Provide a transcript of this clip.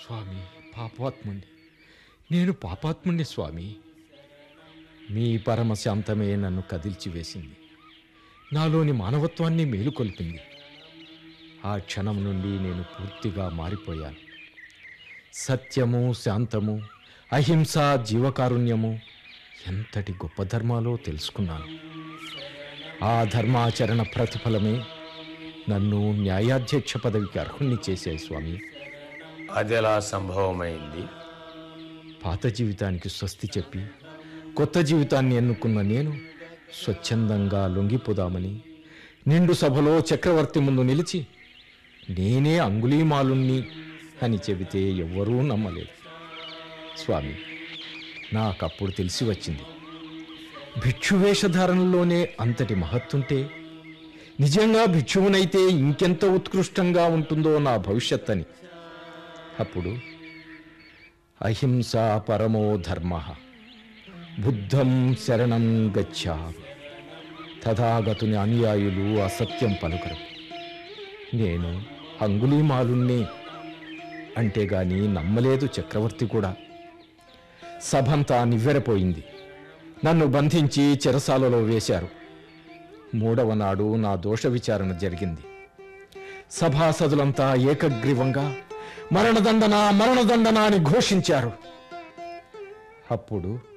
స్వామి పాపాత్ముణ్ణి నేను పాపాత్ముణ్ణి స్వామి మీ పరమశాంతమే నన్ను కదిల్చివేసింది నాలోని మానవత్వాన్ని మేలుకొల్పింది ఆ క్షణం నుండి నేను పూర్తిగా మారిపోయాను సత్యము శాంతము అహింస జీవకారుణ్యము ఎంతటి గొప్ప ధర్మాలో తెలుసుకున్నాను ఆ ధర్మాచరణ ప్రతిఫలమే నన్ను న్యాయాధ్యక్ష పదవికి అర్హుణ్ణి చేశాయి స్వామి అదెలా సంభవమైంది పాత జీవితానికి స్వస్తి చెప్పి కొత్త జీవితాన్ని ఎన్నుకున్న నేను స్వచ్ఛందంగా లొంగిపోదామని నిండు సభలో చక్రవర్తి ముందు నిలిచి నేనే అంగుళీమాలుణ్ణి అని చెబితే ఎవ్వరూ నమ్మలేదు స్వామి నాకప్పుడు తెలిసి వచ్చింది భిక్షువేషధారణలోనే అంతటి మహత్తుంటే నిజంగా భిక్షువునైతే ఇంకెంత ఉత్కృష్టంగా ఉంటుందో నా భవిష్యత్ అని అప్పుడు అహింసా పరమో ధర్మ బుద్ధం శరణం గచ్చామి తథాగతుని అనుయాయులు అసత్యం పలుకరు నేను అంగుళీమాలుణ్ణి అంటే గాని నమ్మలేదు చక్రవర్తి కూడా సభంతా నివ్వెరపోయింది నన్ను బంధించి చెరసాలలో వేశారు మూడవ నాడు నా దోష విచారణ జరిగింది సభాసదులంతా ఏకగ్రీవంగా మరణదండన మరణదండన అని ఘోషించారు అప్పుడు